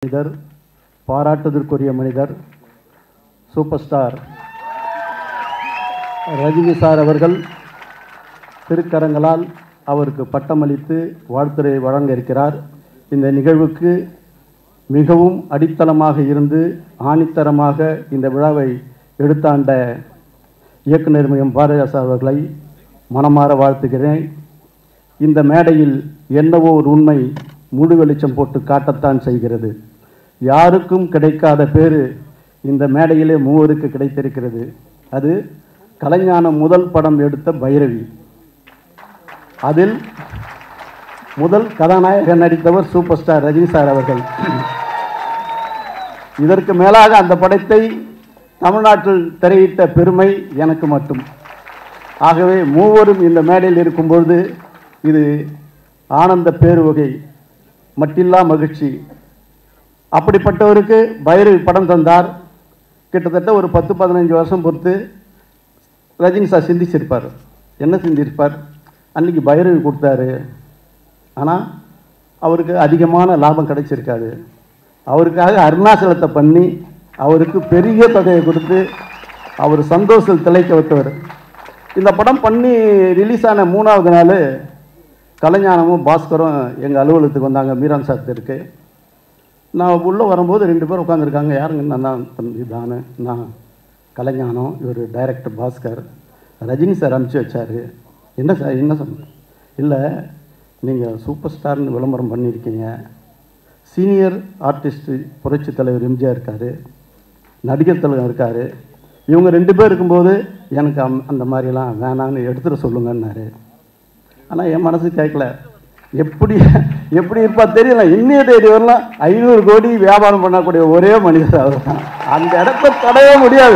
மனிதர் பாராட்டுதற்குரிய மனிதர் super star Rajini sir அவர்கள் திருக்கரங்களால் அவருக்கு பட்டமளித்து வாழ்த்துரை வழங்க இருக்கிறார் இந்த நிகழ்வுக்கு மிகவும் அடித்தளமாக இருந்து ஆணித்தரமாக இந்த விழாவை எடுத்தாண்ட இயக்குனர் மிகம் பாரதிதாசா அவர்களை மனமாற வாழ்த்துகிறேன் இந்த மேடையில் என்னவோ ஒரு உண்மை முழு வெளிச்சம் போட்டு காட்டத்தான் செய்கிறது யாருக்கும் கிடைக்காத பேரு இந்த மேடையிலே மூவருக்கு கிடைத்திருக்கிறது அது கலைஞான முதல் படம் எடுத்த பைரவி அதில் முதல் கதாநாயகன் நடித்தவர் சூப்பர் ஸ்டார் ரஜினி சார் அவர்கள் இதற்கு மேலாக அந்த படத்தை தமிழ்நாட்டில் திரையிட்ட பெருமை எனக்கு மட்டும் ஆகவே மூவரும் இந்த மேடையில் இருக்கும்பொழுது இது ஆனந்த பேருவகை மட்டில்லா மகிழ்ச்சி அப்படிப்பட்டவருக்கு பைரவி படம் தந்தார் கிட்டத்தட்ட ஒரு பத்து பதினஞ்சு வருஷம் பொறுத்து ரஜினி சார் சிந்திச்சிருப்பார் என்ன சிந்திருப்பார் அன்னைக்கு பைரவி கொடுத்தாரு ஆனால் அவருக்கு அதிகமான லாபம் கிடைச்சிருக்காது அவருக்காக அருணாச்சலத்தை பண்ணி அவருக்கு பெரிய தொகையை கொடுத்து அவர் சந்தோஷம் திளைக்க வைத்தவர் இந்த படம் பண்ணி ரிலீஸ் ஆன மூணாவது நாள் கலைஞானமும் பாஸ்கரும் எங்கள் அலுவலகத்துக்கு வந்தாங்க மீரான் சாத்திற்கு நான் உள்ளே வரும்போது ரெண்டு பேர் உட்காந்துருக்காங்க யாருங்க நான் தான் தம்பி தானு நான் கலைஞானம் இவர் டைரக்டர் பாஸ்கர் ரஜினி சார் அனுப்பிச்சி வச்சார் என்ன சார் என்ன சொன்ன இல்லை நீங்கள் சூப்பர் ஸ்டார்னு விளம்பரம் பண்ணியிருக்கீங்க சீனியர் ஆர்டிஸ்ட்டு புரட்சி தலைவர் எம்ஜிஆர் இருக்கார் நடிகர் தலைவர் இருக்கார் இவங்க ரெண்டு பேர் இருக்கும்போது எனக்கு அம்- அந்த மாதிரிலாம் வேணான்னு எடுத்துட சொல்லுங்கன்னாரு ஆனால் என் மனசு கேட்கல எப்படி எப்படி இருப்பா தெரியல இன்னைய தேதி வரலாம் ஐநூறு கோடி வியாபாரம் பண்ணக்கூடிய ஒரே மனிதர் அவர் தான் அந்த இடத்த தடவே முடியாது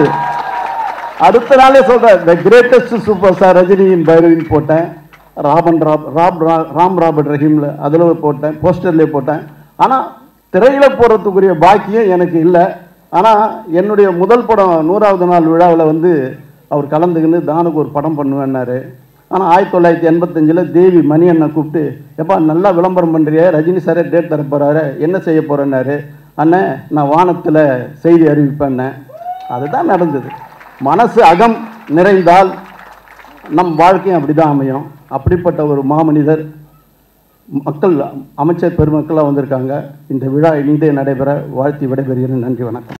அடுத்த நாளே சொல்கிறேன் த கிரேட்டஸ்ட் சூப்பர் ஸ்டார் ரஜினியின் பைரவின் போட்டேன் ராபன் ராப் ராப் ரா- ராம் ராபர்ட் ரஹீமில் அதில் போட்டேன் போஸ்டர்லேயே போட்டேன் ஆனால் திரையில் போடுறதுக்குரிய பாக்கியம் எனக்கு இல்லை ஆனால் என்னுடைய முதல் படம் நூறாவது நாள் விழாவில் வந்து அவர் கலந்துக்கின்னு தானுக்கு ஒரு படம் பண்ணுவேன்னாரு ஆனால் ஆயிரத்தி தொள்ளாயிரத்தி எண்பத்தஞ்சில் தேவி மணி அண்ணன் கூப்பிட்டு எப்பா நல்லா விளம்பரம் பண்ணுறிய ரஜினி சாரே டேட் தர போகிறாரு என்ன செய்ய போகிறேன்னாரு அண்ணன் நான் வானத்தில் செய்தி அறிவிப்பேன்னேன் அதுதான் நடந்தது மனசு அகம் நிறைந்தால் நம் வாழ்க்கையும் அப்படிதான் அமையும் அப்படிப்பட்ட ஒரு மாமனிதர் மக்கள் அமைச்சர் பெருமக்களாக வந்திருக்காங்க இந்த விழா இனிதே நடைபெற வாழ்த்தி விடைபெறுகிறேன் நன்றி வணக்கம்